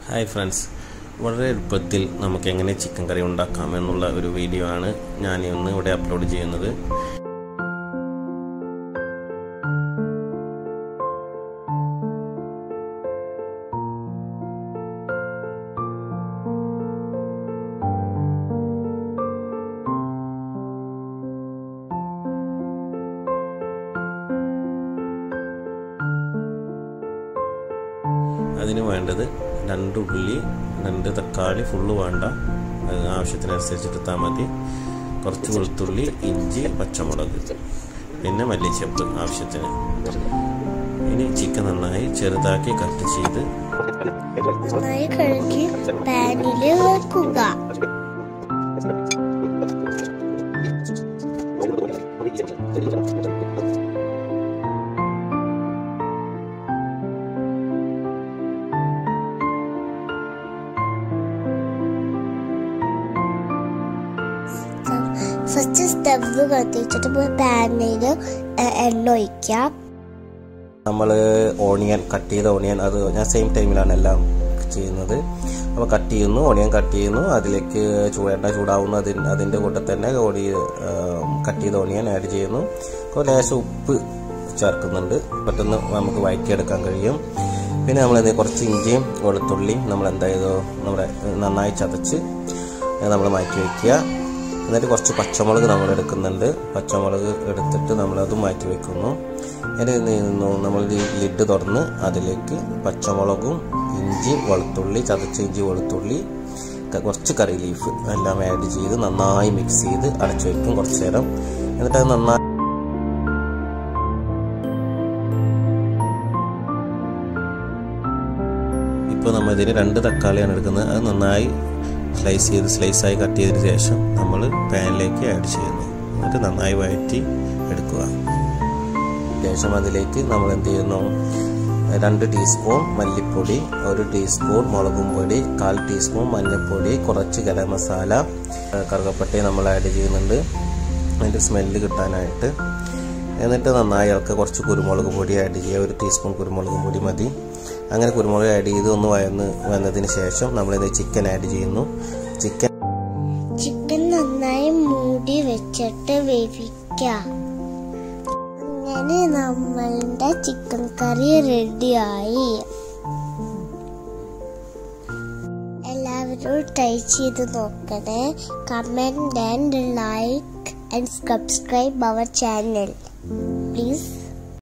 hi friends വളരെ എളുപ്പത്തിൽ നമുക്ക് എങ്ങനെ ചിക്കൻ കറി ഉണ്ടാക്കാം എന്നുള്ള ഒരു വീഡിയോ ആണ് ഞാൻ ഇന്ന് ഇവിടെ അപ്ലോഡ് ചെയ്യുന്നത് അതിന് വേണ്ടത് രണ്ട് ഉള്ളി രണ്ട് തക്കാളി ഫുള്ള് വേണ്ട അത് ആവശ്യത്തിനനുസരിച്ച് എടുത്താൽ മതി കുറച്ച് വെളുത്തുള്ളി ഇഞ്ചി പച്ചമുളക് പിന്നെ മല്ലിച്ചപ്പ് ആവശ്യത്തിന് ഇനി ചിക്കൻ നന്നായി ചെറുതാക്കി കട്ട് ചെയ്ത് നന്നായി കഴുകി പാനില് വെക്കുക ഫസ്റ്റ് സ്റ്റവ് കത്തിച്ചിട്ട് പാനില് എണ്ണ ഒഴിക്കാം നമ്മൾ ഓണിയൻ കട്ട് ചെയ്ത ഓണിയൻ അത് ഞാൻ സെയിം ടൈമിലാണ് എല്ലാം ചെയ്യുന്നത് അപ്പോൾ കട്ട് ചെയ്യുന്നു ഓണിയൻ കട്ട് ചെയ്യുന്നു അതിലേക്ക് ചൂ- എണ്ണ ചൂടാവുന്നു അതിന് അതിൻ്റെ കൂടെ തന്നെ ഓടി കട്ട് ചെയ്ത ഓണിയൻ ആഡ് ചെയ്യുന്നു അപ്പോൾ ലേശം ഉപ്പ് ചേർക്കുന്നുണ്ട് പെട്ടെന്ന് നമുക്ക് വഴറ്റിയെടുക്കാൻ കഴിയും പിന്നെ നമ്മൾ എന്ത് കുറച്ച് ഇഞ്ചിയും വെളുത്തുള്ളിയും നമ്മൾ എന്താ ചെയ്തോ നമ്മുടെ നന്നായി ചതച്ച് നമ്മൾ മാറ്റി വയ്ക്കുക എന്നിട്ട് കുറച്ച് പച്ചമുളക് നമ്മൾ എടുക്കുന്നുണ്ട് പച്ചമുളക് എടുത്തിട്ട് നമ്മളത് മാറ്റി വെക്കുന്നു എന്നിട്ട് നമ്മൾ ലിഡ് തുറന്ന് അതിലേക്ക് പച്ചമുളകും ഇഞ്ചി വെളുത്തുള്ളി ചതച്ച ഇഞ്ചി വെളുത്തുള്ളി ക- കുറച്ച് കറി ലീഫ് എല്ലാം ആഡ് ചെയ്ത് നന്നായി മിക്സ് ചെയ്ത് അടച്ചു വെക്കും കുറച്ച് നേരം എന്നിട്ട് അത് നന്നായി ഇപ്പോൾ നമ്മൾ ഇതിന് രണ്ട് തക്കാളിയാണ് എടുക്കുന്നത് അത് നന്നായി സ്ലൈസ് ചെയ്ത് സ്ലൈസായി കട്ട് ചെയ്തതിന് ശേഷം നമ്മൾ പാനിലേക്ക് ആഡ് ചെയ്യുന്നു എന്നിട്ട് നന്നായി വഴറ്റി എടുക്കുക ശേഷം അതിലേക്ക് നമ്മൾ എന്ത് ചെയ്യുന്നു രണ്ട് ടീസ്പൂൺ മല്ലിപ്പൊടി ഒരു ടീസ്പൂൺ മുളകും പൊടി കാൽ ടീസ്പൂൺ മഞ്ഞൾപ്പൊടി കുറച്ച് ഗരം മസാല കറുകപ്പട്ടയും നമ്മൾ ആഡ് ചെയ്യുന്നുണ്ട് അതിൻ്റെ സ്മെല്ല് കിട്ടാനായിട്ട് എന്നിട്ട് നന്നായി ഇളക്കുക കുറച്ച് കുരുമുളക് പൊടി ആഡ് ചെയ്യുക ഒരു ടീസ്പൂൺ കുരുമുളക് പൊടി മതി അങ്ങനെ കുരുമുളക് ആഡ് ചെയ്ത് ഒന്ന് വയന്ന് വന്നതിന് ശേഷം നമ്മളിത് ചിക്കൻ ആഡ് ചെയ്യുന്നു ചിക്കൻ ചിക്കൻ നന്നായി മൂടി വെച്ചിട്ട് വേവിക്കാം അങ്ങനെ നമ്മളുടെ ചിക്കൻ കറി റെഡിയായി എല്ലാവരും ട്രൈ ചെയ്ത് നോക്കണേ comment and like and subscribe our channel please